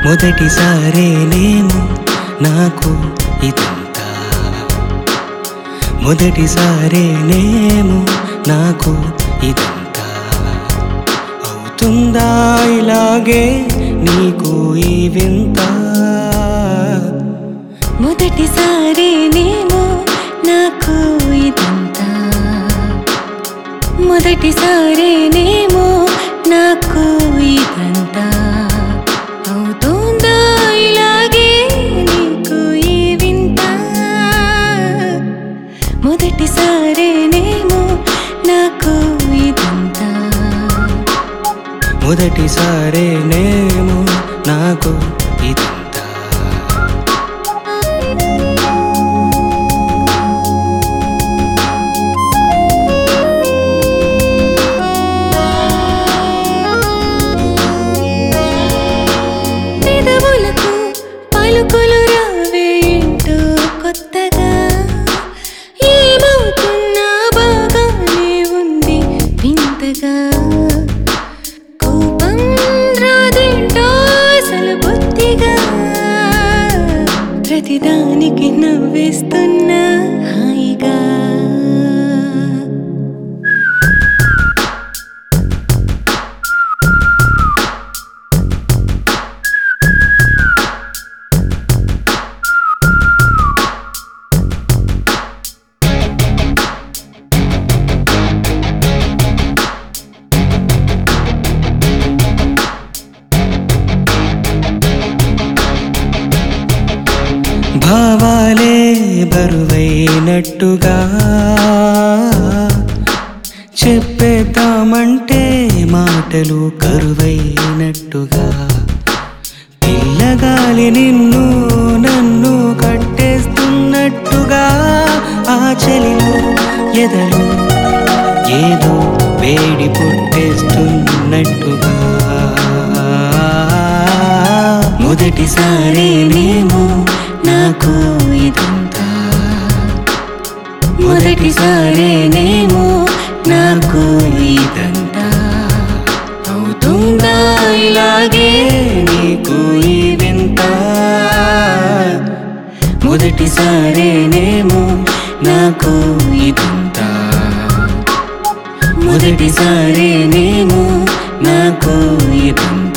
మొదటిసారేనేమో నాకు ఇదంతా మొదటిసారేనేమో నాకు ఇదంతా అవుతుందా ఇలాగే నీకు ఈ వింత మొదటిసారేనేమో నాకు ఇదంతా మొదటిసారేనేమో నాకు ఇదంతా అవుతుందా ఇలాగే నీకు ఈ వింత మొదటిసారేనేమో నాకు ఇదంతా మొదటిసారేనేమో నాకు ఇదంతా పెదవులకు పలుకులు రావేంటో కొత్తగా ఏమవుతున్నా బాగానే ఉంది వింతగా కోపం రాదేంటో అసలు బుద్ధిగా ప్రతిదానికి నవ్వేస్తున్నా హాయిగా భావాలే బరువైనట్టుగా చెప్పేద్దామంటే మాటలు కరువైనట్టుగా పిల్లగాలి నిన్ను నన్ను కట్టేస్తున్నట్టుగా ఆ చలిలో ఎదలు ఏదో వేడి పుట్టేస్తున్నట్టుగా మొదటిసారేనేమో నాకు ఇదంతా మొదటిసారేనేమో నాకు ఇదంతా అవుతుందా ఇలాగే నీకు ఈ వింత మొదటిసారేనేమో నాకు ఇదంతా మొదటిసారేనేమో నాకు ఇదంతా